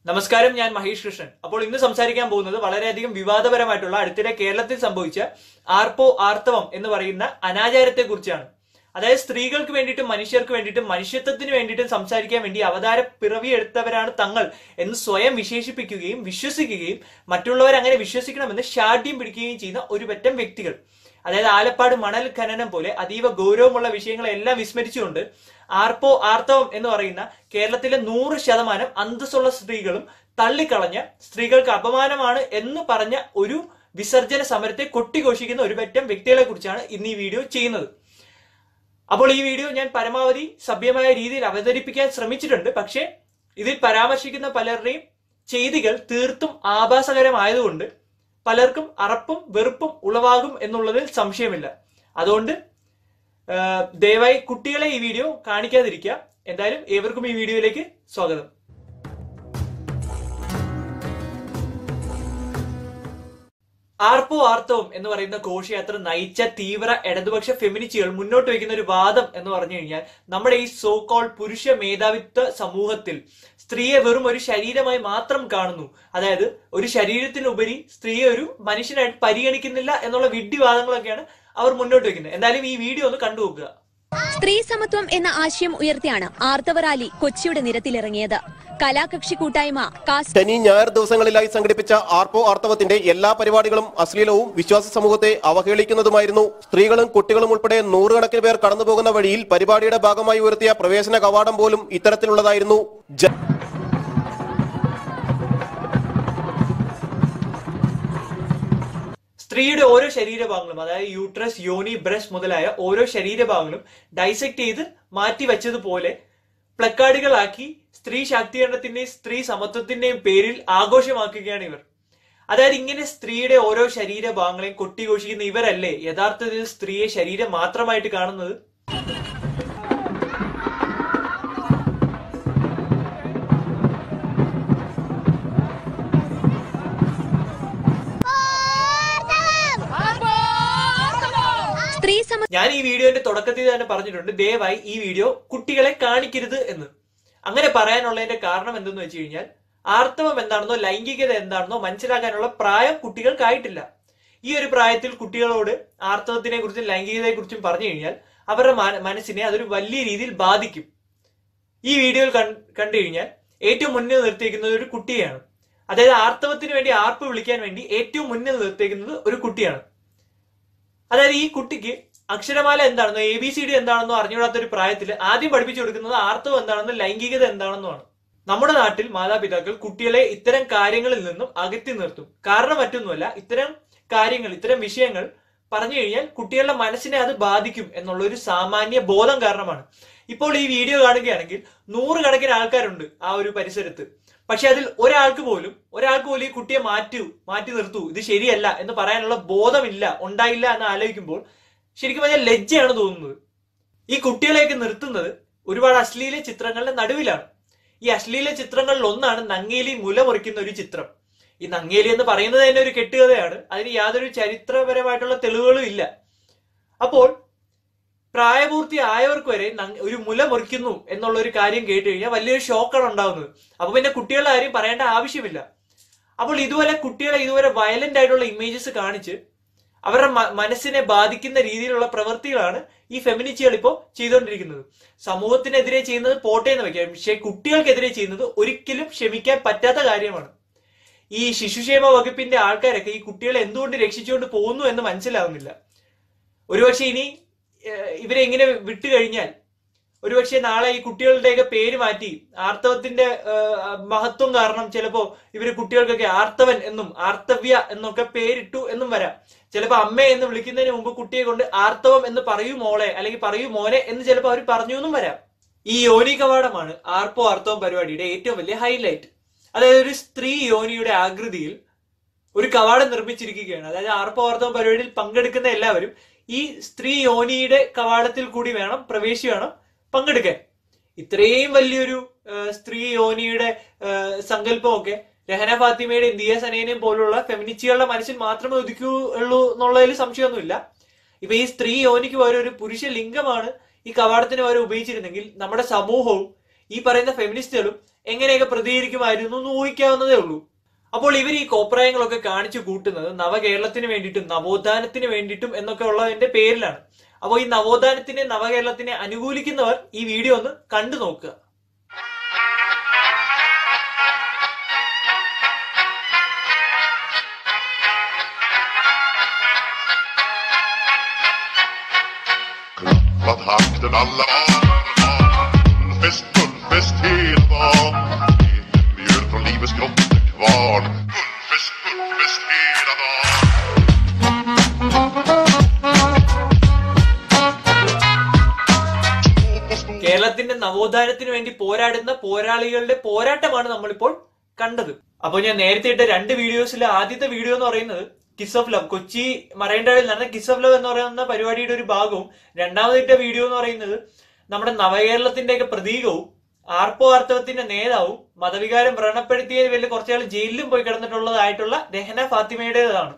നമസ്കാരം ഞാൻ മഹേഷ് കൃഷ്ണൻ അപ്പോൾ ഇന്ന് സംസാരിക്കാൻ പോകുന്നത് വളരെയധികം വിവാദപരമായിട്ടുള്ള അടുത്തിടെ കേരളത്തിൽ സംഭവിച്ച ആർപ്പോ ആർത്തവം എന്ന് പറയുന്ന അനാചാരത്തെ കുറിച്ചാണ് അതായത് സ്ത്രീകൾക്ക് വേണ്ടിയിട്ടും മനുഷ്യർക്ക് വേണ്ടിയിട്ടും മനുഷ്യത്വത്തിന് വേണ്ടിയിട്ടും സംസാരിക്കാൻ വേണ്ടി അവതാര പിറവിയെടുത്തവരാണ് തങ്ങൾ എന്ന് സ്വയം വിശേഷിപ്പിക്കുകയും വിശ്വസിക്കുകയും മറ്റുള്ളവർ അങ്ങനെ വിശ്വസിക്കണമെന്ന് ഷാഠ്യം പിടിക്കുകയും ചെയ്യുന്ന ഒരു പറ്റം വ്യക്തികൾ അതായത് ആലപ്പാട് മണൽ ഖനനം പോലെ അതീവ ഗൗരവമുള്ള വിഷയങ്ങളെല്ലാം വിസ്മരിച്ചുകൊണ്ട് ആർപ്പോ ആർത്തവം എന്ന് പറയുന്ന കേരളത്തിലെ നൂറ് ശതമാനം അന്തസ്സുള്ള സ്ത്രീകളും തള്ളിക്കളഞ്ഞ സ്ത്രീകൾക്ക് അപമാനമാണ് എന്ന് പറഞ്ഞ ഒരു വിസർജന സമരത്തെ കൊട്ടിഘോഷിക്കുന്ന ഒരു പറ്റം വ്യക്തികളെ കുറിച്ചാണ് ഇന്ന് ഈ വീഡിയോ ചെയ്യുന്നത് അപ്പോൾ ഈ വീഡിയോ ഞാൻ പരമാവധി സഭ്യമായ രീതിയിൽ അവതരിപ്പിക്കാൻ ശ്രമിച്ചിട്ടുണ്ട് പക്ഷേ ഇതിൽ പരാമർശിക്കുന്ന പലരുടെയും ചെയ്തികൾ തീർത്തും ആഭാസകരമായതുകൊണ്ട് പലർക്കും അറപ്പും വെറുപ്പും ഉളവാകും എന്നുള്ളതിൽ സംശയമില്ല അതുകൊണ്ട് ആ, ദയവായി കുട്ടികളെ ഈ വീഡിയോ കാണിക്കാതിരിക്കുക എന്തായാലും ഏവർക്കും ഈ വീഡിയോയിലേക്ക് സ്വാഗതം ആർപ്പോ ആർത്തവം എന്ന് പറയുന്ന ഘോഷയാത്ര നയിച്ച തീവ്ര ഇടതുപക്ഷ ഫെമിനിസ്റ്റുകൾ മുന്നോട്ട് വയ്ക്കുന്ന ഒരു വാദം എന്ന് പറഞ്ഞു കഴിഞ്ഞാൽ നമ്മുടെ ഈ സോ കോൾ പുരുഷ മേധാവിത്വ സമൂഹത്തിൽ സ്ത്രീയെ വെറും ഒരു ശരീരമായി മാത്രം കാണുന്നു അതായത് ഒരു ശരീരത്തിനുപരി സ്ത്രീയെ ഒരു മനുഷ്യനായിട്ട് പരിഗണിക്കുന്നില്ല എന്നുള്ള വിഡ്ഢിവാദങ്ങളൊക്കെയാണ് അവർ മുന്നോട്ട് വയ്ക്കുന്നത് എന്തായാലും ഈ വീഡിയോ ഒന്ന് കണ്ടു നോക്കുക സ്ത്രീ സമത്വം എന്ന ആശയം ഉയർത്തിയാണ് ആർത്തവ റാലി കൊച്ചിയുടെ നിരത്തിലിറങ്ങിയത് കലാകക്ഷി കൂട്ടായ്മ കാസ്റ്റ് ശനി ഞായർ ദിവസങ്ങളിലായി സംഘടിപ്പിച്ച ആർപ്പോ ആർത്തവത്തിന്റെ എല്ലാ പരിപാടികളും അശ്ലീലവും വിശ്വാസ സമൂഹത്തെ അവഹേളിക്കുന്നതുമായിരുന്നു സ്ത്രീകളും കുട്ടികളും ഉൾപ്പെടെ നൂറുകണക്കിന് പേർ കടന്നുപോകുന്ന വഴിയിൽ പരിപാടിയുടെ ഭാഗമായി ഉയർത്തിയ പ്രവേശന കവാടം പോലും ഇത്തരത്തിലുള്ളതായിരുന്നു ജ- സ്ത്രീയുടെ ഓരോ ശരീരഭാഗങ്ങളും അതായത് യൂട്രസ് യോനി ബ്രസ്റ്റ് മുതലായ ഓരോ ശരീരഭാഗങ്ങളും ഡൈസെക്ട് ചെയ്ത് മാറ്റി വെച്ചതുപോലെ പ്ലക്കാർഡുകളാക്കി സ്ത്രീ ശാക്തീകരണത്തിന്റെയും സ്ത്രീ സമത്വത്തിന്റെയും പേരിൽ ആഘോഷമാക്കുകയാണ് ഇവർ അതായത് ഇങ്ങനെ സ്ത്രീയുടെ ഓരോ ശരീരഭാഗങ്ങളെയും കൊട്ടിഘോഷിക്കുന്ന ഇവരല്ലേ യഥാർത്ഥത്തിൽ സ്ത്രീയെ ശരീരം മാത്രമായിട്ട് കാണുന്നത് സ്ത്രീ സമ ഞാൻ ഈ വീഡിയോന്റെ തുടക്കത്തിൽ തന്നെ പറഞ്ഞിട്ടുണ്ട് ദയവായി ഈ വീഡിയോ കുട്ടികളെ കാണിക്കരുത് എന്ന് അങ്ങനെ പറയാനുള്ളതിന്റെ കാരണം എന്തെന്ന് വെച്ച് കഴിഞ്ഞാൽ ആർത്തവം എന്താണെന്നോ ലൈംഗികത എന്താണെന്നോ മനസ്സിലാക്കാനുള്ള പ്രായം കുട്ടികൾക്കായിട്ടില്ല ഈ ഒരു പ്രായത്തിൽ കുട്ടികളോട് ആർത്തവത്തിനെ കുറിച്ചും ലൈംഗികതയെ കുറിച്ചും പറഞ്ഞു കഴിഞ്ഞാൽ അവരുടെ മന- മനസ്സിനെ അതൊരു വലിയ രീതിയിൽ ബാധിക്കും ഈ വീഡിയോയിൽ കൺ- കണ്ടു കഴിഞ്ഞാൽ ഏറ്റവും മുന്നിൽ നിർത്തിയിരിക്കുന്നത് ഒരു കുട്ടിയാണ് അതായത് ആർത്തവത്തിന് വേണ്ടി ആർപ്പ് വിളിക്കാൻ വേണ്ടി ഏറ്റവും മുന്നിൽ നിർത്തിയിരിക്കുന്നത് ഒരു കുട്ടിയാണ് അതായത് ഈ കുട്ടിക്ക് അക്ഷരമാല എന്താണെന്നോ എ ബി സി ഡി എന്താണെന്നോ അറിഞ്ഞുകൂടാത്ത ഒരു പ്രായത്തിൽ ആദ്യം പഠിപ്പിച്ചു കൊടുക്കുന്നത് ആർത്തവം എന്താണെന്നോ ലൈംഗികത എന്താണെന്നുമാണ് നമ്മുടെ നാട്ടിൽ മാതാപിതാക്കൾ കുട്ടികളെ ഇത്തരം കാര്യങ്ങളിൽ നിന്നും അകറ്റി നിർത്തും കാരണം മറ്റൊന്നുമല്ല ഇത്തരം കാര്യങ്ങൾ ഇത്തരം വിഷയങ്ങൾ പറഞ്ഞു കഴിഞ്ഞാൽ കുട്ടികളുടെ മനസ്സിനെ അത് ബാധിക്കും എന്നുള്ള ഒരു സാമാന്യ ബോധം കാരണമാണ് ഇപ്പോൾ ഈ വീഡിയോ കാണുകയാണെങ്കിൽ നൂറുകണക്കിന് ആൾക്കാരുണ്ട് ആ ഒരു പരിസരത്ത് പക്ഷെ അതിൽ ഒരാൾക്ക് പോലും ഒരാൾക്ക് പോലും ഈ കുട്ടിയെ മാറ്റൂ മാറ്റി നിർത്തൂ ഇത് ശരിയല്ല എന്ന് പറയാനുള്ള ബോധമില്ല ഉണ്ടായില്ല എന്ന് ആലോചിക്കുമ്പോൾ ശരിക്കും പറഞ്ഞാൽ ലജ്ജയാണ് തോന്നുന്നത് ഈ കുട്ടികളെയൊക്കെ നിർത്തുന്നത് ഒരുപാട് അശ്ലീല ചിത്രങ്ങളുടെ നടുവിലാണ് ഈ അശ്ലീല ചിത്രങ്ങളിൽ ഒന്നാണ് നങ്ങേലി മുല മുറിക്കുന്ന ഒരു ചിത്രം ഈ നങ്ങേലി എന്ന് പറയുന്നത് തന്നെ ഒരു കെട്ടുകഥയാണ് അതിന് യാതൊരു ചരിത്രപരമായിട്ടുള്ള തെളിവുകളും ഇല്ല അപ്പോൾ പ്രായപൂർത്തിയായവർക്ക് വരെ നങ്- ഒരു മുല മുറിക്കുന്നു എന്നുള്ള ഒരു കാര്യം കേട്ട് കഴിഞ്ഞാൽ വലിയൊരു ഷോക്കാണ് ഉണ്ടാവുന്നത് അപ്പൊ പിന്നെ കുട്ടികളുടെ കാര്യം പറയേണ്ട ആവശ്യമില്ല അപ്പോൾ ഇതുപോലെ കുട്ടികളെ ഇതുപോലെ വയലന്റ് ആയിട്ടുള്ള ഇമേജസ് കാണിച്ച് അവരുടെ മ- മനസ്സിനെ ബാധിക്കുന്ന രീതിയിലുള്ള പ്രവൃത്തികളാണ് ഈ ഫെമിനിസ്റ്റുകൾ ഇപ്പോൾ ചെയ്തുകൊണ്ടിരിക്കുന്നത് സമൂഹത്തിനെതിരെ ചെയ്യുന്നത് പോട്ടെ എന്ന് വെക്കാം പക്ഷെ കുട്ടികൾക്കെതിരെ ചെയ്യുന്നത് ഒരിക്കലും ക്ഷമിക്കാൻ പറ്റാത്ത കാര്യമാണ് ഈ ശിശുക്ഷേമ വകുപ്പിന്റെ ആൾക്കാരൊക്കെ ഈ കുട്ടികളെ എന്തുകൊണ്ട് രക്ഷിച്ചുകൊണ്ട് പോകുന്നു എന്ന് മനസ്സിലാവുന്നില്ല ഒരുപക്ഷെ ഇനി ഏഹ്, ഇവരെ ഇങ്ങനെ വിട്ടു കഴിഞ്ഞാൽ ഒരുപക്ഷെ നാളെ ഈ കുട്ടികളുടെയൊക്കെ പേര് മാറ്റി ആർത്തവത്തിന്റെ ഏഹ്, മഹത്വം കാരണം ചിലപ്പോ ഇവര് കുട്ടികൾക്കൊക്കെ ആർത്തവൻ എന്നും ആർത്തവ്യ എന്നൊക്കെ പേരിട്ടു എന്നും വരാം ചിലപ്പോ അമ്മ എന്ന് വിളിക്കുന്നതിന് മുമ്പ് കുട്ടിയെ കൊണ്ട് ആർത്തവം എന്ന് പറയൂ മോളെ അല്ലെങ്കിൽ പറയൂ മോനെ എന്ന് ചിലപ്പോ അവർ പറഞ്ഞു എന്നും വരാം ഈ യോനി കവാടമാണ് ആർപ്പോ ആർത്തവം പരിപാടിയുടെ ഏറ്റവും വലിയ ഹൈലൈറ്റ് അതായത് ഒരു സ്ത്രീ യോനിയുടെ ആകൃതിയിൽ ഒരു കവാടം നിർമ്മിച്ചിരിക്കുകയാണ് അതായത് ആർപ്പവാർത്തവ പരിപാടിയിൽ പങ്കെടുക്കുന്ന എല്ലാവരും ഈ സ്ത്രീ യോനിയുടെ കവാടത്തിൽ കൂടി വേണം പ്രവേശി വേണം പങ്കെടുക്കാൻ ഇത്രയും വലിയൊരു ആ, സ്ത്രീ യോനിയുടെ ആ, സങ്കല്പമൊക്കെ രഹന ഫാത്തിമയുടെയും ദിയ സനേനയും പോലുള്ള ഫെമിനിസ്റ്റുകളുടെ മനസ്സിൽ മാത്രമേ ഒതുക്കുകയുള്ളൂ എന്നുള്ളതിൽ സംശയമൊന്നുമില്ല ഇപ്പൊ ഈ സ്ത്രീ യോനിക്ക് പകരം ഒരു പുരുഷ ലിംഗമാണ് ഈ കവാടത്തിന് പകരം ഉപയോഗിച്ചിരുന്നെങ്കിൽ നമ്മുടെ സമൂഹവും ഈ പറയുന്ന ഫെമിനിസ്റ്റുകളും എങ്ങനെയൊക്കെ പ്രതികരിക്കുമായിരുന്നു എന്ന് ഊഹിക്കാവുന്നതേ ഉള്ളൂ അപ്പോൾ ഇവർ ഈ കോപ്രായങ്ങളൊക്കെ കാണിച്ചു കൂട്ടുന്നത് നവകേരളത്തിന് വേണ്ടിയിട്ടും നവോത്ഥാനത്തിന് വേണ്ടിയിട്ടും എന്നൊക്കെ ഉള്ളതിന്റെ പേരിലാണ് അപ്പോൾ ഈ നവോത്ഥാനത്തിനെ നവകേരളത്തിനെ അനുകൂലിക്കുന്നവർ ഈ വീഡിയോ ഒന്ന് കണ്ടു നോക്കുക Klappat hakten alla dagar Fest, fullfest hela dagen Mjöl från livets grottekvarn Fullfest, fullfest hela dagen കേരളത്തിന്റെ നവോത്ഥാനത്തിന് വേണ്ടി പോരാടുന്ന പോരാളികളുടെ പോരാട്ടമാണ് നമ്മളിപ്പോൾ കണ്ടത് അപ്പോൾ ഞാൻ നേരത്തെ ഇട്ട രണ്ട് വീഡിയോസിൽ ആദ്യത്തെ വീഡിയോ എന്ന് പറയുന്നത് കിസ് ഓഫ് ലവ് കൊച്ചി മറൈൻഡാഡിൽ നടന്ന കിസ് ഓഫ് ലവ് എന്ന് പറയുന്ന പരിപാടിയുടെ ഒരു ഭാഗവും രണ്ടാമത് ഇട്ട വീഡിയോ എന്ന് പറയുന്നത് നമ്മുടെ നവകേരളത്തിന്റെ ഒക്കെ പ്രതീകവും ആർപ്പോ ആർത്തവത്തിന്റെ നേതാവും മതവികാരം വ്രണപ്പെടുത്തിയതിന് വലിയ കുറച്ചാൾ ജയിലിലും പോയി കിടന്നിട്ടുള്ളതായിട്ടുള്ള രഹന ഫാത്തിമയുടേതാണ്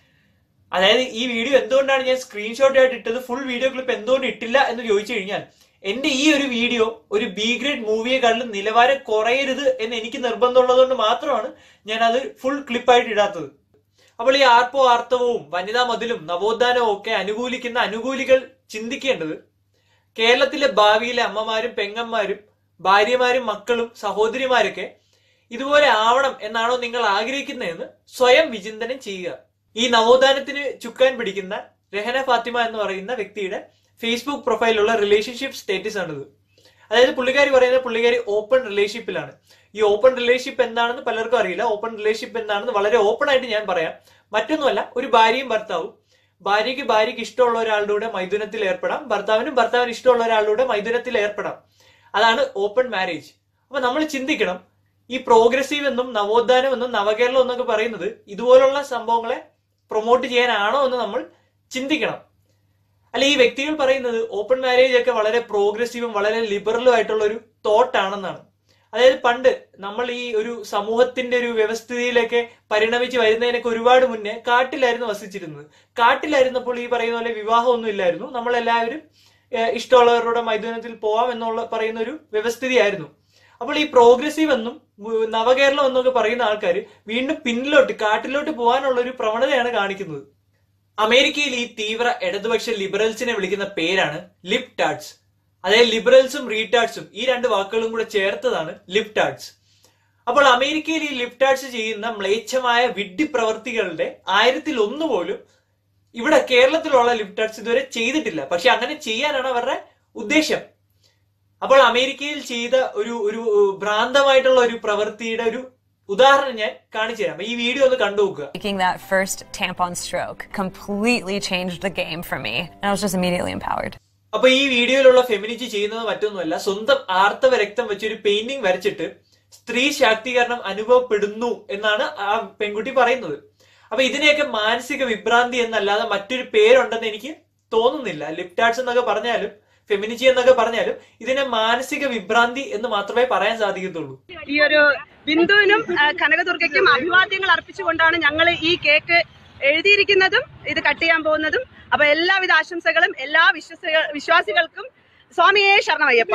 അതായത് ഈ വീഡിയോ എന്തുകൊണ്ടാണ് ഞാൻ സ്ക്രീൻഷോട്ട് ആയിട്ട് ഇട്ടത് ഫുൾ വീഡിയോ ക്ലിപ്പ് എന്തുകൊണ്ട് ഇട്ടില്ല എന്ന് ചോദിച്ചു കഴിഞ്ഞാൽ എന്റെ ഈ ഒരു വീഡിയോ ഒരു ബി ഗ്രേഡ് മൂവിയെക്കാളും നിലവാരം കുറയരുത് എന്ന് എനിക്ക് നിർബന്ധമുള്ളതുകൊണ്ട് മാത്രമാണ് ഞാൻ അത് ഫുൾ ക്ലിപ്പായിട്ട് ഇടാത്തത് അപ്പോൾ ഈ ആർപ്പോ ആർത്തവവും വനിതാ മതിലും നവോത്ഥാനവും ഒക്കെ അനുകൂലിക്കുന്ന അനുകൂലികൾ ചിന്തിക്കേണ്ടത് കേരളത്തിലെ ഭാവിയിലെ അമ്മമാരും പെങ്ങന്മാരും ഭാര്യമാരും മക്കളും സഹോദരിമാരൊക്കെ ഇതുപോലെ ആവണം എന്നാണോ നിങ്ങൾ ആഗ്രഹിക്കുന്നതെന്ന് സ്വയം വിചിന്തനം ചെയ്യുക ഈ നവോത്ഥാനത്തിന് ചുക്കാൻ പിടിക്കുന്ന രഹന ഫാത്തിമ എന്ന് പറയുന്ന വ്യക്തിയുടെ ഫേസ്ബുക്ക് പ്രൊഫൈലിലുള്ള റിലേഷൻഷിപ്പ് സ്റ്റേറ്റസ് ആണിത് അതായത് പുള്ളിക്കാരി പറയുന്നത് പുള്ളിക്കാരി ഓപ്പൺ റിലേഷൻഷിപ്പിലാണ് ഈ ഓപ്പൺ റിലേഷൻഷിപ്പ് എന്താണെന്ന് പലർക്കും അറിയില്ല ഓപ്പൺ റിലേഷൻഷിപ്പ് എന്താണെന്ന് വളരെ ഓപ്പൺ ആയിട്ട് ഞാൻ പറയാം മറ്റൊന്നുമല്ല ഒരു ഭാര്യയും ഭർത്താവും ഭാര്യയ്ക്ക് ഭാര്യയ്ക്ക് ഇഷ്ടമുള്ള ഒരാളുടെ കൂടെ മൈഥുനത്തിൽ ഏർപ്പെടാം ഭർത്താവിനും ഭർത്താവിന് ഇഷ്ടമുള്ള ഒരാളുടെ കൂടെ മൈഥുനത്തിൽ ഏർപ്പെടാം അതാണ് ഓപ്പൺ മാരേജ് അപ്പൊ നമ്മൾ ചിന്തിക്കണം ഈ പ്രോഗ്രസീവ് എന്നും നവോത്ഥാനം എന്നും നവകേരളം എന്നൊക്കെ പറയുന്നത് ഇതുപോലുള്ള സംഭവങ്ങളെ പ്രൊമോട്ട് ചെയ്യാനാണോ എന്ന് നമ്മൾ ചിന്തിക്കണം അല്ല ഈ വ്യക്തികൾ പറയുന്നത് ഓപ്പൺ മാരേജ് ഒക്കെ വളരെ പ്രോഗ്രസീവും വളരെ ലിബറലും ആയിട്ടുള്ള ഒരു തോട്ട് ആണെന്നാണ് അതായത് പണ്ട് നമ്മൾ ഈ ഒരു സമൂഹത്തിന്റെ ഒരു വ്യവസ്ഥിതിയിലൊക്കെ പരിണമിച്ച് വരുന്നതിനൊക്കെ ഒരുപാട് മുന്നേ കാട്ടിലായിരുന്നു വസിച്ചിരുന്നത് കാട്ടിലായിരുന്നപ്പോൾ ഈ പറയുന്ന പോലെ വിവാഹമൊന്നും ഇല്ലായിരുന്നു നമ്മളെല്ലാവരും ഏഹ്, ഇഷ്ടമുള്ളവരുടെ മൈതാനത്തിൽ പോവാം എന്നുള്ള പറയുന്ന ഒരു വ്യവസ്ഥിതിയായിരുന്നു അപ്പോൾ ഈ പ്രോഗ്രസീവ് എന്നും ഉം, നവകേരളം എന്നൊക്കെ പറയുന്ന ആൾക്കാർ വീണ്ടും പിന്നിലോട്ട് കാട്ടിലോട്ട് പോകാനുള്ള ഒരു പ്രവണതയാണ് കാണിക്കുന്നത് അമേരിക്കയിൽ ഈ തീവ്ര ഇടതുപക്ഷ ലിബറൽസിനെ വിളിക്കുന്ന പേരാണ് ലിപ് ടാർട്സ് അതായത് ലിബറൽസും റീടാർട്സും ഈ രണ്ട് വാക്കുകളും കൂടെ ചേർത്തതാണ് ലിപ് ടാർട്സ് അപ്പോൾ അമേരിക്കയിൽ ഈ ലിപ് ടാർട്സ് ചെയ്യുന്ന മ്ലേച്ഛമായ വിഡ്ഢി പ്രവർത്തികളുടെ ആയിരത്തിൽ ഒന്ന് പോലും ഇവിടെ കേരളത്തിലുള്ള ലിപ് ടാർട്സ് ഇതുവരെ ചെയ്തിട്ടില്ല പക്ഷെ അങ്ങനെ ചെയ്യാനാണ് അവരുടെ ഉദ്ദേശം അപ്പോൾ അമേരിക്കയിൽ ചെയ്ത ഒരു ഒരു ഏഹ്, ഭ്രാന്തമായിട്ടുള്ള ഒരു പ്രവൃത്തിയുടെ ഒരു ഉദാഹരണം ഞാൻ കാണിച്ചു തരാം ഈ വീഡിയോ ഒന്ന് കണ്ടു നോക്കുക Taking that first tampon stroke completely changed the game for me, and I was just immediately empowered. അപ്പൊ ഈ വീഡിയോയിലുള്ള ഫെമിനിറ്റി ചെയ്യുന്നത് മറ്റൊന്നുമല്ല സ്വന്തം ആർത്തവ രക്തം വെച്ച് ഒരു പെയിന്റിംഗ് വരച്ചിട്ട് സ്ത്രീ ശാക്തീകരണം അനുഭവപ്പെടുന്നു എന്നാണ് ആ പെൺകുട്ടി പറയുന്നത് അപ്പൊ ഇതിനെയൊക്കെ മാനസിക വിഭ്രാന്തി എന്നല്ലാതെ മറ്റൊരു പേരുണ്ടെന്ന് എനിക്ക് തോന്നുന്നില്ല ലിപ്റ്റാർട്സ് എന്നൊക്കെ പറഞ്ഞാലും ഫെമിനിറ്റി എന്നൊക്കെ പറഞ്ഞാലും ഇതിനെ മാനസിക വിഭ്രാന്തി എന്ന് മാത്രമേ പറയാൻ സാധിക്കത്തുള്ളൂ ഈ ഒരു ബിന്ദുവിനും ആ, കനകദുർഗയ്ക്കും അഭിവാദ്യങ്ങൾ അർപ്പിച്ചുകൊണ്ടാണ് ഞങ്ങൾ ഈ കേക്ക് എഴുതിയിരിക്കുന്നതും ഇത് കട്ട് ചെയ്യാൻ പോകുന്നതും അപ്പൊ എല്ലാവിധ ആശംസകളും എല്ലാ വിശ്വസ വിശ്വാസികൾക്കും സ്വാമിയെ ശരണമയ്യപ്പ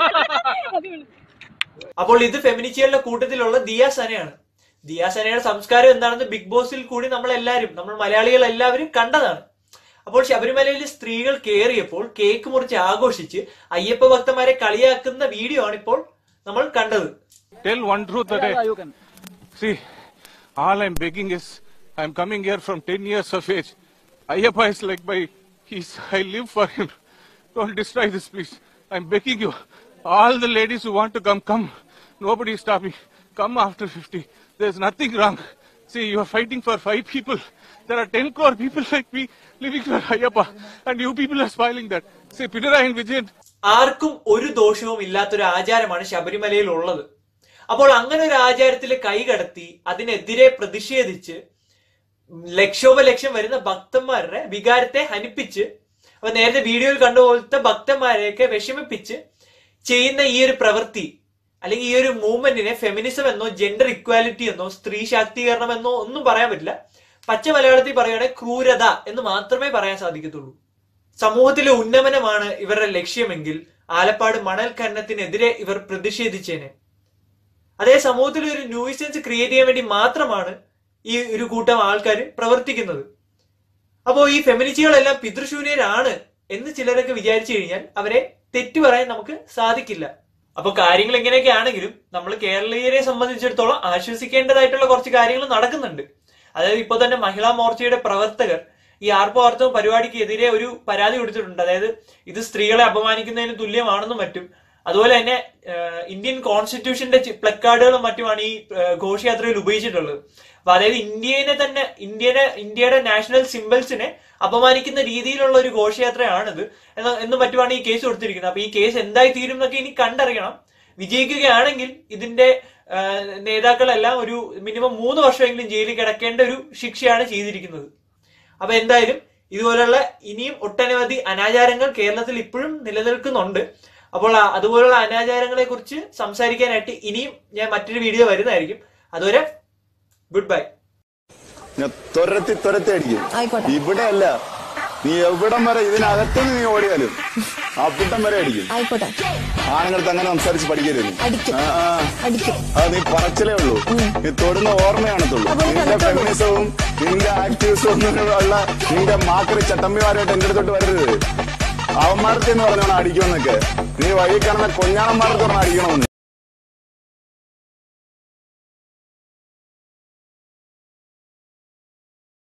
അപ്പോൾ ഇത് ഫെമിനിറ്റികളുടെ കൂട്ടത്തിലുള്ള ദിയ സനയാണ് ദിയ സനയുടെ സംസ്കാരം എന്താണെന്ന് ബിഗ് ബോസിൽ കൂടി നമ്മൾ എല്ലാവരും നമ്മൾ മലയാളികൾ എല്ലാവരും കണ്ടതാണ് അപ്പോൾ ശബരിമലയിൽ സ്ത്രീകൾ കയറിയപ്പോൾ കേക്ക് മുറിച്ച് ആഘോഷിച്ച് അയ്യപ്പ ഭക്തന്മാരെ കളിയാക്കുന്ന വീഡിയോ ആണ് ഇപ്പോൾ നമ്മൾ കണ്ടത് tell one truth that I, see, all I'm begging is, I'm coming here from 10 years of age. Ayyappa is like my, he's, I live for him. Don't destroy this, please. I'm begging you. All the ladies who want to come, come. Nobody is stopping. Come after 50. There's nothing wrong. See, you are fighting for five people. There are 10 crore people like me living for Ayyappa. And you people are spoiling that. See, Pinarayi and Vijayan, ആർക്കും ഒരു ദോഷവും ഇല്ലാത്തൊരു ആചാരമാണ് ശബരിമലയിൽ ഉള്ളത് അപ്പോൾ അങ്ങനെ ഒരു ആചാരത്തിൽ കൈകടത്തി അതിനെതിരെ പ്രതിഷേധിച്ച് ലക്ഷോപലക്ഷം വരുന്ന ഭക്തന്മാരുടെ വികാരത്തെ ഹനിപ്പിച്ച് അപ്പൊ നേരത്തെ വീഡിയോയിൽ കണ്ടുപോലത്തെ ഭക്തന്മാരെയൊക്കെ വിഷമിപ്പിച്ച് ചെയ്യുന്ന ഈ ഒരു പ്രവൃത്തി അല്ലെങ്കിൽ ഈ ഒരു മൂവ്മെന്റിനെ ഫെമിനിസം എന്നോ ജെൻഡർ ഇക്വാലിറ്റി എന്നോ സ്ത്രീ ശാക്തീകരണം എന്നോ ഒന്നും പറയാൻ പറ്റില്ല പച്ച മലയാളത്തിൽ പറയുകയാണെങ്കിൽ ക്രൂരത എന്ന് മാത്രമേ പറയാൻ സാധിക്കത്തുള്ളൂ സമൂഹത്തിലെ ഉന്നമനമാണ് ഇവരുടെ ലക്ഷ്യമെങ്കിൽ ആലപ്പാട് മണൽ ഖനനത്തിനെതിരെ ഇവർ പ്രതിഷേധിച്ചേനെ അതേ സമൂഹത്തിൽ ഒരു ന്യൂയിസൻസ് ക്രിയേറ്റ് ചെയ്യാൻ വേണ്ടി മാത്രമാണ് ഈ ഒരു കൂട്ടം ആൾക്കാർ പ്രവർത്തിക്കുന്നത് അപ്പോ ഈ ഫെമിനിസ്റ്റുകളെല്ലാം പിതൃശൂന്യരാണ് എന്ന് ചിലരൊക്കെ വിചാരിച്ചു കഴിഞ്ഞാൽ അവരെ തെറ്റു പറയാൻ നമുക്ക് സാധിക്കില്ല അപ്പൊ കാര്യങ്ങൾ എങ്ങനെയൊക്കെ ആണെങ്കിലും നമ്മൾ കേരളീയരെ സംബന്ധിച്ചിടത്തോളം ആശ്വസിക്കേണ്ടതായിട്ടുള്ള കുറച്ച് കാര്യങ്ങൾ നടക്കുന്നുണ്ട് അതായത് ഇപ്പൊ തന്നെ മഹിളാ മോർച്ചയുടെ പ്രവർത്തകർ ഈ ആർപ്പോ ആർത്തവ പരിപാടിക്ക് എതിരെ ഒരു പരാതി കൊടുത്തിട്ടുണ്ട് അതായത് ഇത് സ്ത്രീകളെ അപമാനിക്കുന്നതിന് തുല്യമാണെന്നും മറ്റും അതുപോലെ തന്നെ ഏഹ്, ഇന്ത്യൻ കോൺസ്റ്റിറ്റ്യൂഷന്റെ ചി- പ്ലക്കാർഡുകളും മറ്റുമാണ് ഈ ഏഹ്, ഘോഷയാത്രയിൽ ഉപയോഗിച്ചിട്ടുള്ളത് അപ്പൊ അതായത് ഇന്ത്യനെ തന്നെ ഇന്ത്യനെ ഇന്ത്യയുടെ നാഷണൽ സിംബൽസിനെ അപമാനിക്കുന്ന രീതിയിലുള്ള ഒരു ഘോഷയാത്രയാണിത് എന്ന് എന്ന് മറ്റുമാണ് ഈ കേസ് കൊടുത്തിരിക്കുന്നത് അപ്പൊ ഈ കേസ് എന്തായി തീരും എന്നൊക്കെ ഇനി കണ്ടറിയണം വിജയിക്കുകയാണെങ്കിൽ ഇതിന്റെ ആ, നേതാക്കളെല്ലാം ഒരു മിനിമം മൂന്ന് വർഷമെങ്കിലും ജയിലിൽ കിടക്കേണ്ട ഒരു ശിക്ഷയാണ് ചെയ്തിരിക്കുന്നത് അപ്പൊ എന്തായാലും ഇതുപോലുള്ള ഇനിയും ഒട്ടനവധി അനാചാരങ്ങൾ കേരളത്തിൽ ഇപ്പോഴും നിലനിൽക്കുന്നുണ്ട് അപ്പോൾ ആ- അതുപോലുള്ള അനാചാരങ്ങളെ കുറിച്ച് സംസാരിക്കാനായിട്ട് ഇനിയും ഞാൻ മറ്റൊരു വീഡിയോ വരുന്നതായിരിക്കും അതുവരെ ഗുഡ് ബൈ ഞാൻ തുരത്തി തുരത്തി അടിക്കും ഇവിടെ അല്ല നീ എവിടം വരെ ഇതിനകത്ത് നീ ഓടിയാലും അവിടം വരെ അടിക്കും ആയിക്കോട്ടെ ആണുങ്ങൾക്ക് അങ്ങനെ സംസാരിച്ച് പഠിക്കരുത് അടിക്കും. ആ, ആ. അടിക്കും അത് നീ പറച്ചിലേ ഉള്ളൂ നീ തൊടുന്ന ഓർമ്മയാണത്തുള്ളൂ അപ്പോൾ നിന്റെ കണ്ടിട്ടുള്ളൂ. ഫെമിനിസവും നിന്റെ ആക്ടിവിസവും ഉള്ള നിന്റെ മാക്കറി ചട്ടമ്പിമാരായിട്ട് എന്റെ അടുത്തോട്ട് വരരുത് അവന്മാർക്ക് എന്ന് പറഞ്ഞോണം അടിക്കുമെന്നൊക്കെ നീ വഴി കാണുന്ന കൊഞ്ഞാണന്മാർക്ക് പറഞ്ഞാൽ അടിക്കണമെന്ന്